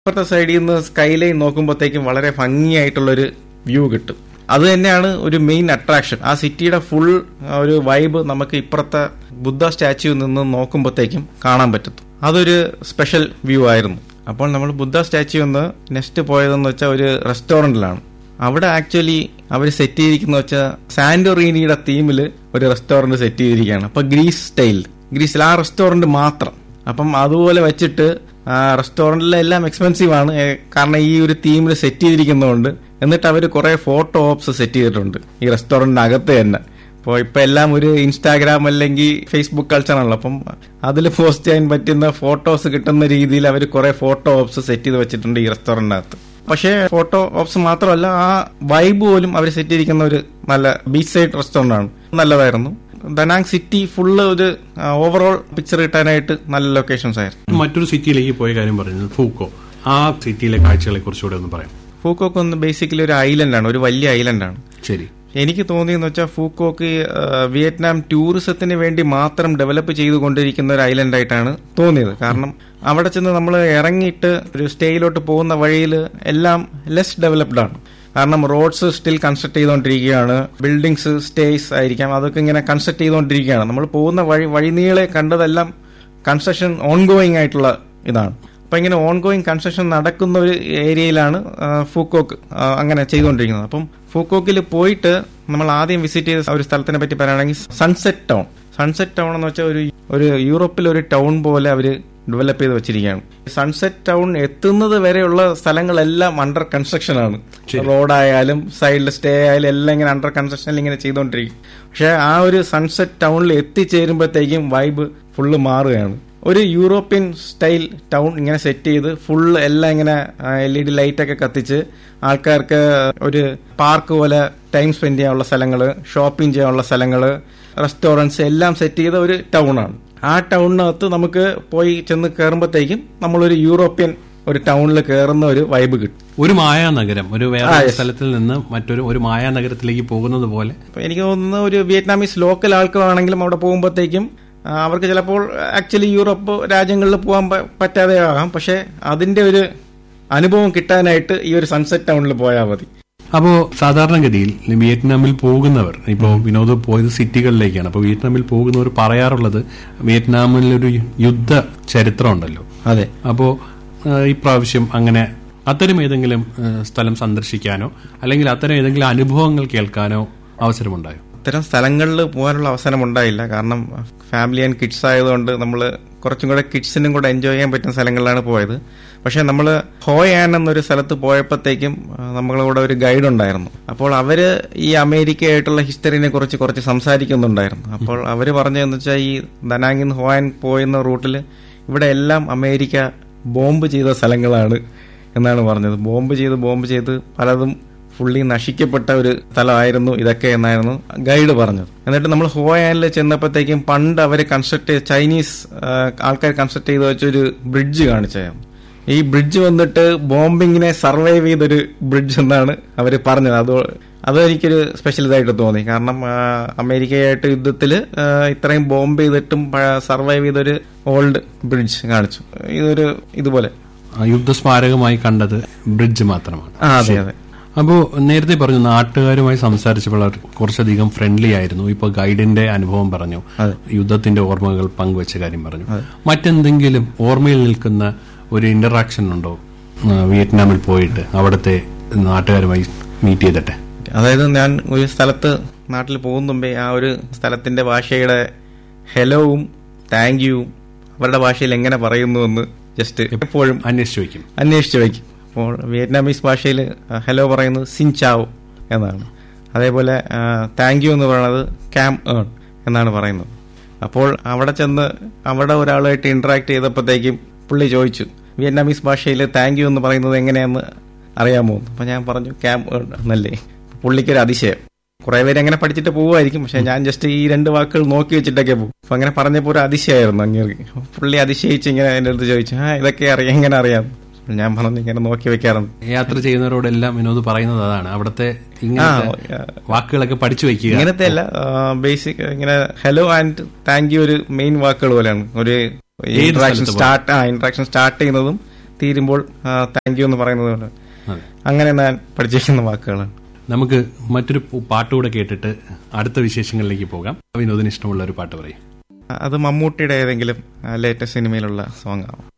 ഇപ്പുറത്തെ സൈഡിൽ നിന്ന് സ്കൈലൈൻ നോക്കുമ്പോഴത്തേക്കും വളരെ ഭംഗിയായിട്ടുള്ളൊരു വ്യൂ കിട്ടും അത് തന്നെയാണ് ഒരു മെയിൻ അട്രാക്ഷൻ ആ സിറ്റിയുടെ ഫുൾ ഒരു വൈബ് നമുക്ക് ഇപ്പുറത്തെ ബുദ്ധ സ്റ്റാച്യു നിന്ന് നോക്കുമ്പോഴത്തേക്കും കാണാൻ പറ്റും അതൊരു സ്പെഷ്യൽ വ്യൂ ആയിരുന്നു അപ്പോൾ നമ്മൾ ബുദ്ധ സ്റ്റാച്യു നിന്ന് നെക്സ്റ്റ് പോയതെന്ന് വെച്ചാൽ ഒരു റെസ്റ്റോറന്റിലാണ് അവിടെ ആക്ച്വലി അവർ സെറ്റ് ചെയ്തിരിക്കുന്ന വെച്ചാൽ സാന്റോറീനിയുടെ തീമിൽ ഒരു റെസ്റ്റോറന്റ് സെറ്റ് ചെയ്തിരിക്കുകയാണ് അപ്പൊ ഗ്രീസ് സ്റ്റൈൽ ഗ്രീസിൽ ആ റെസ്റ്റോറന്റ് മാത്രം അപ്പം അതുപോലെ വെച്ചിട്ട് റെസ്റ്റോറന്റിലെ എല്ലാം എക്സ്പെൻസീവ് ആണ് ഏ, കാരണം ഈ ഒരു തീമിൽ സെറ്റ് ചെയ്തിരിക്കുന്നതുകൊണ്ട് എന്നിട്ട് അവർ കുറെ ഫോട്ടോ ഓപ്സ് സെറ്റ് ചെയ്തിട്ടുണ്ട് ഈ റെസ്റ്റോറന്റിനകത്ത് തന്നെ അപ്പോൾ ഇപ്പൊ എല്ലാം ഒരു ഇൻസ്റ്റാഗ്രാം അല്ലെങ്കിൽ ഫേസ്ബുക്ക് കൾച്ചറാണല്ലോ അപ്പം അതിൽ പോസ്റ്റ് ചെയ്യാൻ പറ്റുന്ന ഫോട്ടോസ് കിട്ടുന്ന രീതിയിൽ അവർ കുറെ ഫോട്ടോ ഓപ്സ് സെറ്റ് ചെയ്ത് വെച്ചിട്ടുണ്ട് ഈ റെസ്റ്റോറന്റിനകത്ത് പക്ഷേ ഫോട്ടോ ഓപ്സ് മാത്രമല്ല ആ വൈബ് പോലും അവർ സെറ്റ് ചെയ്തിരിക്കുന്ന ഒരു നല്ല ബീച്ച് സൈഡ് റെസ്റ്റോറന്റ് ആണ് നല്ലതായിരുന്നു ദനാങ് സിറ്റി ഫുള്ള് ഒരു ഓവറോൾ പിക്ചർ കിട്ടാനായിട്ട് നല്ല ലൊക്കേഷൻസ് ആയിരുന്നു മറ്റൊരു സിറ്റിയിലേക്ക് പോയ കാര്യം പറഞ്ഞത് ഫൂക്കോ ആ സിറ്റിയിലെ കാഴ്ചകളെ കുറിച്ചുകൂടെ ഒന്ന് പറയാം ഫൂക്കോക്ക് ഒന്ന് ബേസിക്കലി ഒരു ഐലൻഡാണ് ഒരു വലിയ ഐലൻഡാണ് ശരി എനിക്ക് തോന്നിയെന്ന് വെച്ചാൽ ഫൂക്കോക്ക് ആ, വിയറ്റ്നാം ടൂറിസത്തിന് വേണ്ടി മാത്രം ഡെവലപ്പ് ചെയ്തുകൊണ്ടിരിക്കുന്ന ഒരു ഐലൻഡ് ആയിട്ടാണ് തോന്നിയത് കാരണം അവിടെ ചെന്ന് നമ്മൾ ഇറങ്ങിയിട്ട് ഒരു സ്റ്റേയിലോട്ട് പോകുന്ന വഴിയിൽ എല്ലാം ലെസ് ഡെവലപ്ഡ് ആണ് കാരണം റോഡ്സ് സ്റ്റിൽ കൺസ്ട്രക്ട് ചെയ്തുകൊണ്ടിരിക്കുകയാണ് ബിൽഡിങ്സ് സ്റ്റേസ് ആയിരിക്കാം അതൊക്കെ ഇങ്ങനെ കൺസ്ട്രക്ട് ചെയ്തുകൊണ്ടിരിക്കുകയാണ് നമ്മൾ പോകുന്ന വഴി വഴിനീളെ കണ്ടതെല്ലാം കൺസ്ട്രക്ഷൻ ഓൺഗോയിങ് ആയിട്ടുള്ള ഇതാണ് അപ്പൊ ഇങ്ങനെ ഓൺഗോയിങ് കൺസ്ട്രക്ഷൻ നടക്കുന്ന ഒരു ഏരിയയിലാണ് ആ, ഫൂക്കോക്ക് ആ, അങ്ങനെ ചെയ്തുകൊണ്ടിരിക്കുന്നത് അപ്പം ഫൂക്കോക്കിൽ പോയിട്ട് നമ്മൾ ആദ്യം വിസിറ്റ് ചെയ്ത ഒരു സ്ഥലത്തിനെ പറ്റി പറയുകയാണെങ്കിൽ സൺസെറ്റ് ടൗൺ സൺസെറ്റ് ടൗൺ എന്ന് വെച്ചാൽ ഒരു ഒരു യൂറോപ്പിലെ ഒരു ടൗൺ പോലെ അവര് ഡെവലപ്പ് ചെയ്ത് വെച്ചിരിക്കുകയാണ് സൺസെറ്റ് ടൗൺ എത്തുന്നത് വരെയുള്ള സ്ഥലങ്ങളെല്ലാം അണ്ടർ കൺസ്ട്രക്ഷൻ ആണ് റോഡായാലും സൈഡിൽ സ്റ്റേ ആയാലും എല്ലാം ഇങ്ങനെ അണ്ടർ കൺസ്ട്രക്ഷനിൽ ഇങ്ങനെ ചെയ്തുകൊണ്ടിരിക്കും പക്ഷെ ആ ഒരു സൺസെറ്റ് ടൗണിൽ എത്തിച്ചേരുമ്പോഴത്തേക്കും വൈബ് ഫുള്ള് മാറുകയാണ് ഒരു യൂറോപ്യൻ സ്റ്റൈൽ ടൗൺ ഇങ്ങനെ സെറ്റ് ചെയ്ത് ഫുൾ എല്ലാം ഇങ്ങനെ എൽ ഇ ഡി ലൈറ്റ് ഒക്കെ കത്തിച്ച് ആൾക്കാർക്ക് ഒരു പാർക്ക് പോലെ ടൈം സ്പെൻഡ് ചെയ്യാനുള്ള സ്ഥലങ്ങൾ ഷോപ്പിംഗ് ചെയ്യാനുള്ള സ്ഥലങ്ങൾ റെസ്റ്റോറൻറ്റ്സ് എല്ലാം സെറ്റ് ചെയ്ത ഒരു ടൗണാണ് ആ ടൗണിനകത്ത് നമുക്ക് പോയി ചെന്ന് കയറുമ്പോഴത്തേക്കും നമ്മളൊരു യൂറോപ്യൻ ഒരു ടൗണിൽ കയറുന്ന ഒരു വൈബ് കിട്ടും ഒരു മായാനഗരം ഒരു വേറെ സ്ഥലത്തിൽ നിന്ന് മറ്റൊരു ഒരു മായാനഗരത്തിലേക്ക് പോകുന്നത് പോലെ അപ്പൊ എനിക്ക് തോന്നുന്നു ഒരു വിയറ്റ്നാമീസ് ലോക്കൽ ആൾക്കാരാണെങ്കിലും അവിടെ പോകുമ്പോഴത്തേക്കും ആ, അവർക്ക് ചിലപ്പോൾ ആക്ച്വലി യൂറോപ്പ് രാജ്യങ്ങളിൽ പോകാൻ പ- പറ്റാതെ ആകാം പക്ഷെ അതിന്റെ ഒരു അനുഭവം കിട്ടാനായിട്ട് ഈ ഒരു സൺസെറ്റ് ടൗണിൽ പോയാൽ മതി അപ്പോ സാധാരണഗതിയിൽ വിയറ്റ്നാമിൽ പോകുന്നവർ ഇപ്പോൾ വിനോദ് പോയത് സിറ്റികളിലേക്കാണ് അപ്പോൾ വിയറ്റ്നാമിൽ പോകുന്നവർ പറയാറുള്ളത് വിയറ്റ്നാമിൽ ഒരു യുദ്ധ ചരിത്രം ഉണ്ടല്ലോ അതെ അപ്പോ ആ, ഇപ്രാവശ്യം അങ്ങനെ അത്തരം ഏതെങ്കിലും ആ, സ്ഥലം സന്ദർശിക്കാനോ അല്ലെങ്കിൽ അത്തരം ഏതെങ്കിലും അനുഭവങ്ങൾ കേൾക്കാനോ അവസരമുണ്ടായോ ഇത്തരം സ്ഥലങ്ങളിൽ പോകാനുള്ള അവസരം ഉണ്ടായില്ല കാരണം ഫാമിലി ആൻഡ് കിഡ്സ് ആയതുകൊണ്ട് നമ്മൾ കുറച്ചും കൂടെ കിഡ്സിനും കൂടെ എൻജോയ് ചെയ്യാൻ പറ്റുന്ന സ്ഥലങ്ങളിലാണ് പോയത് പക്ഷെ നമ്മൾ ഹോയാൻ എന്നൊരു സ്ഥലത്ത് പോയപ്പോഴത്തേക്കും ആ, നമ്മളെ കൂടെ ഒരു ഗൈഡ് ഉണ്ടായിരുന്നു അപ്പോൾ അവര് ഈ അമേരിക്കയായിട്ടുള്ള ഹിസ്റ്ററിനെ കുറിച്ച് കുറച്ച് സംസാരിക്കുന്നുണ്ടായിരുന്നു അപ്പോൾ അവര് പറഞ്ഞതെന്ന് വെച്ചാൽ ഈ ദനാങ്ങിൽ നിന്ന് ഹോയാൻ പോയുന്ന റൂട്ടിൽ ഇവിടെ എല്ലാം അമേരിക്ക ബോംബ് ചെയ്ത സ്ഥലങ്ങളാണ് എന്നാണ് പറഞ്ഞത് ബോംബ് ചെയ്ത് ബോംബ് ചെയ്ത് പലതും ഫുള്ളി നശിക്കപ്പെട്ട ഒരു സ്ഥലമായിരുന്നു ഇതൊക്കെ എന്നായിരുന്നു ഗൈഡ് പറഞ്ഞത് എന്നിട്ട് നമ്മൾ ഹോയാനിൽ ചെന്നപ്പോഴത്തേക്കും പണ്ട് അവർ കൺസ്ട്രക്ട് ചെയ്ത ചൈനീസ് ആ, ആൾക്കാർ കൺസ്ട്രക്ട് ചെയ്ത് വെച്ചൊരു ബ്രിഡ്ജ് കാണിച്ചായിരുന്നു ഈ ബ്രിഡ്ജ് വന്നിട്ട് ബോംബിങ്ങിനെ സർവൈവ് ചെയ്തൊരു ബ്രിഡ്ജ് എന്നാണ് അവർ പറഞ്ഞത് അത് അത് എനിക്കൊരു സ്പെഷ്യൽ ഇതായിട്ട് തോന്നി കാരണം ആ, അമേരിക്കയായിട്ട് യുദ്ധത്തിൽ ഇത്രയും ബോംബ് ചെയ്തിട്ടും സർവൈവ് ചെയ്തൊരു ഓൾഡ് ബ്രിഡ്ജ് കാണിച്ചു ഇതൊരു ഇതുപോലെ ആ, യുദ്ധസ്മാരകമായി കണ്ടത് ബ്രിഡ്ജ് മാത്രമാണ് ആ അതെ അതെ അപ്പോൾ നേരത്തെ പറഞ്ഞു നാട്ടുകാരുമായി സംസാരിച്ചപ്പോൾ അവർ കുറച്ചധികം ഫ്രണ്ട്ലി ആയിരുന്നു ഇപ്പോൾ ഗൈഡിന്റെ അനുഭവം പറഞ്ഞു അതെ. യുദ്ധത്തിന്റെ ഓർമ്മകൾ പങ്കുവച്ച കാര്യം പറഞ്ഞു മറ്റെന്തെങ്കിലും ഓർമ്മയിൽ നിൽക്കുന്ന ഒരു ഇന്ററാക്ഷൻ ഉണ്ടോ ആ, വിയറ്റ്നാമിൽ പോയിട്ട് അവിടുത്തെ നാട്ടുകാരുമായി മീറ്റ് ചെയ്തിട്ട് അതായത് ഞാൻ ഒരു സ്ഥലത്ത് നാട്ടിൽ പോകുന്ന മുമ്പേ ആ ഒരു സ്ഥലത്തിന്റെ ഭാഷയുടെ ഹെലോവും താങ്ക് യുവും അവരുടെ ഭാഷയിൽ എങ്ങനെ പറയുന്നു എന്ന് ജസ്റ്റ് എപ്പോഴും അന്വേഷിച്ചു വയ്ക്കും അന്വേഷിച്ച് വയ്ക്കും അപ്പോൾ വിയറ്റ്നാമീസ് ഭാഷയിൽ ഹലോ പറയുന്നത് സിൻചാവ് എന്നാണ് അതേപോലെ താങ്ക് യു എന്ന് പറയുന്നത് ക്യാം ഏൺ എന്നാണ് പറയുന്നത് അപ്പോൾ അവിടെ ചെന്ന് അവിടെ ഒരാളുമായിട്ട് ഇന്ററാക്ട് ചെയ്തപ്പോഴത്തേക്കും പുള്ളി ചോദിച്ചു വിയറ്റ്നാമീസ് ഭാഷയിൽ താങ്ക് യു എന്ന് പറയുന്നത് എങ്ങനെയാന്ന് അറിയാമോ അപ്പോൾ ഞാൻ പറഞ്ഞു ക്യാം ഏൺ എന്നല്ലേ പുള്ളിക്കൊരു അതിശയം കുറെ പേര് അങ്ങനെ പഠിച്ചിട്ട് പോവുമായിരിക്കും പക്ഷെ ഞാൻ ജസ്റ്റ് ഈ രണ്ട് വാക്കുകൾ നോക്കി വെച്ചിട്ടൊക്കെ പോകും അപ്പൊ അങ്ങനെ പറഞ്ഞപ്പോൾ ഒരു അതിശയമായിരുന്നു അങ്ങേർക്ക് പുള്ളി അതിശയിച്ച് ഇങ്ങനെ എന്റെ അടുത്ത് ചോദിച്ചു ആ ഇതൊക്കെ അറിയാം എങ്ങനെ അറിയാം ഞാൻ പറഞ്ഞു ഇങ്ങനെ നോക്കി വെക്കാറുണ്ട് യാത്ര ചെയ്യുന്നവരോടെല്ലാം വിനോദ് പറയുന്നത് അതാണ് അവിടുത്തെ ഇങ്ങനത്തെ ആ, വാക്കുകളൊക്കെ പഠിച്ചു വയ്ക്കുക ഇങ്ങനത്തെ അല്ല ബേസിക് ഇങ്ങനെ ഹലോ ആൻഡ് താങ്ക് യു ഒരു മെയിൻ വാക്കുകൾ പോലെയാണ് ഒരു ഇന്ററാക്ഷൻ സ്ഥലത്ത് സ്റ്റാർട്ട് ആ ഇന്ററാക്ഷൻ സ്റ്റാർട്ട് ചെയ്യുന്നതും തീരുമ്പോൾ താങ്ക് യു എന്ന് പറയുന്നത് പോലെ അതെ അങ്ങനെ ഞാൻ പഠിച്ചിരിക്കുന്ന വാക്കുകളാണ് നമുക്ക് മറ്റൊരു പു- പാട്ടുകൂടെ കേട്ടിട്ട് അടുത്ത വിശേഷങ്ങളിലേക്ക് പോകാം വിനോദിന് ഇഷ്ടമുള്ള ഒരു പാട്ട് പറയും അത് മമ്മൂട്ടിയുടെ ഏതെങ്കിലും ലേറ്റസ്റ്റ് സിനിമയിലുള്ള സോങ് ആവും